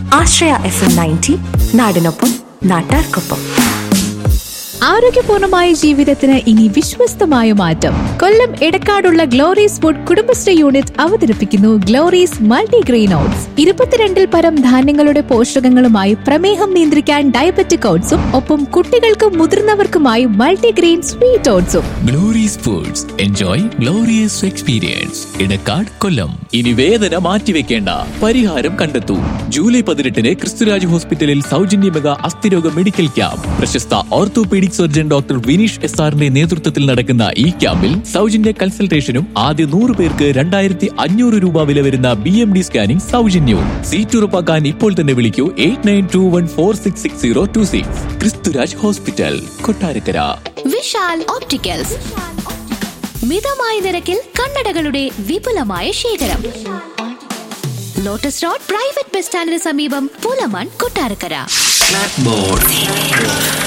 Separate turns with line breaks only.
ആശ്രയ F M ninety നാടിനൊപ്പം നാട്ടാർക്കൊപ്പം
ആരോഗ്യപൂർണമായ ജീവിതത്തിന് ഇനി വിശ്വസ്തമായ മാറ്റം കൊല്ലം എടക്കാടുള്ള ഗ്ലോറീസ് ഫുഡ് കുടുംബശ്രീ യൂണിറ്റ് അവതരിപ്പിക്കുന്നു ഗ്ലോറീസ് മൾട്ടിഗ്രെയിൻ ഓട്സ് ഇരുപത്തിരണ്ടിൽ പരം ധാന്യങ്ങളുടെ പോഷകങ്ങളുമായി പ്രമേഹം നിയന്ത്രിക്കാൻ ഡയബറ്റിക് ഓട്സും ഒപ്പം കുട്ടികൾക്കും മുതിർന്നവർക്കുമായി മൾട്ടിഗ്രെയിൻ സ്വീറ്റ് ഓട്സും
Glories foods enjoy glorious experience Idakkad Kollam ഇനി വേദന മാറ്റിവെക്കേണ്ട പരിഹാരം കണ്ടെത്തൂ ജൂലൈ പതിനെട്ടിന് ക്രിസ്തുരാജ് ഹോസ്പിറ്റലിൽ സൗജന്യ മെഗാ അസ്ഥിരോഗ മെഡിക്കൽ ക്യാമ്പ് പ്രശസ്ത orthopaedic surgeon doctor Vineesh S ആറിന്റെ നേതൃത്വത്തിൽ നടക്കുന്ന ഈ ക്യാമ്പിൽ സൗജന്യ കൺസൾട്ടേഷനും ആദ്യ നൂറ് പേർക്ക് രണ്ടായിരത്തി അഞ്ഞൂറ് രൂപ വില വരുന്ന ബി എം ഡി സ്കാനിംഗ് സൗജന്യവും സീറ്റ് ഉറപ്പാക്കാൻ ഇപ്പോൾ തന്നെ വിളിക്കൂ eight nine two one four six six zero two six Kristhuraj hospital Kottarakkara
Vishal opticals മിതമായ നിരക്കിൽ കണ്ണടകളുടെ വിപുലമായ ശേഖരം ലോട്ടസ് റോഡ് പ്രൈവറ്റ് ബസ് സ്റ്റാൻഡിന് സമീപം പുലമൺ കൊട്ടാരക്കര
ബോർഡ്